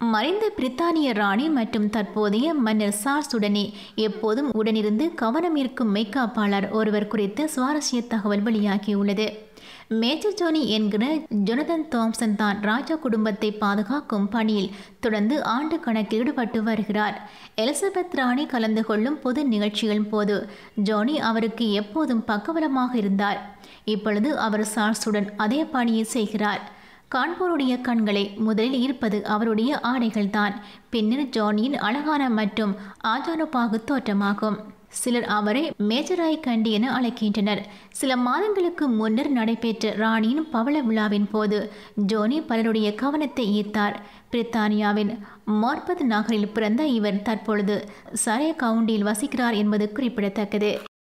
மறைந்த பிரித்தானிய ராணி மற்றும் தற்போதைய மன்னர் சார்ஸுடனே எப்போதும் உடனிருந்து கவனம் ஈர்க்கும் மெய்காப்பாளர் ஒருவர் குறித்த சுவாரஸ்ய தகவல் வெளியாகியுள்ளது மேஜர் ஜோனி என்கிற ஜொனதன் தாம்சன் தான் ராஜா குடும்பத்தை பாதுகாக்கும் பணியில் தொடர்ந்து ஆண்டு கணக்கில் ஈடுபட்டு வருகிறார் எலிசபெத் ராணி கலந்து கொள்ளும் பொது நிகழ்ச்சிகளின் போது ஜோனி அவருக்கு எப்போதும் பக்கபலமாக இருந்தார் இப்பொழுது அவர் சார்ஸுடன் அதே பணியை செய்கிறார் காண்போருடைய கண்களை முதலில் ஈர்ப்பது அவருடைய ஆடைகள்தான் பின்னர் ஜானியின் அழகான மற்றும் ஆஜானுபாகு தோற்றமாகும் சிலர் அவரை மேஜராய் கண்டி என அழைக்கின்றனர் சில மாதங்களுக்கு முன்னர் நடைபெற்ற ராணியின் பவள விழாவின் போது ஜோனி பலருடைய கவனத்தை ஈர்த்தார் பிரித்தானியாவின் மார்பத் நகரில் பிறந்த இவர் தற்பொழுது சரே கவுண்டியில் வசிக்கிறார் என்பது குறிப்பிடத்தக்கது